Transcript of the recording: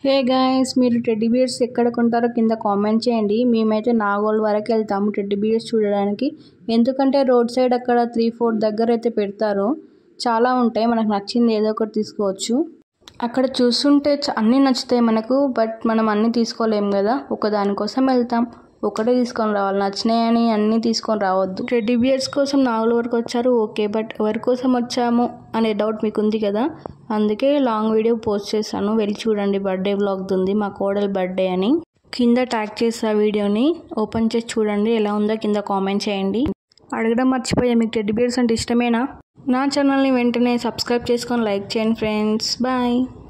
హే guys మీరు teddy bears ఎక్కడ కొంటారో కింద కామెంట్ చేయండి మేమైతే నాగోల్ వరకు వెళ్తాము టెడ్డీ బియర్స్ చూడడానికి ఎందుకంటే రోడ్ సైడ్ అక్కడ త్రీ ఫోర్ దగ్గర అయితే పెడతారు చాలా ఉంటాయి మనకు నచ్చింది ఏదో ఒకటి తీసుకోవచ్చు అక్కడ చూస్తుంటే చ- అన్నీ నచ్చుతాయి మనకు బట్ మనం అన్నీ తీసుకోలేం కదా ఒక దానికోసం వెళ్తాం ఒకటే తీసుకొని రావాలి నచ్చినాయని అన్నీ తీసుకొని రావద్దు టెడ్డీ బియర్స్ కోసం నాలుగు వరకు వచ్చారు ఓకే బట్ ఎవరి కోసం వచ్చాము అనే డౌట్ మీకు ఉంది కదా అందుకే లాంగ్ వీడియో పోస్ట్ చేశాను వెళ్ళి చూడండి బర్త్డే బ్లాగ్ ఉంది మా కోడలు బర్త్డే అని కింద ట్యాగ్ చేసా వీడియోని ఓపెన్ చేసి చూడండి ఎలా ఉందో కింద కామెంట్ చేయండి అడగడం మర్చిపోయా మీకు టెడ్డీ బియర్స్ అంటే ఇష్టమేనా నా ఛానల్ని వెంటనే సబ్స్క్రైబ్ చేసుకొని లైక్ చేయండి ఫ్రెండ్స్ బాయ్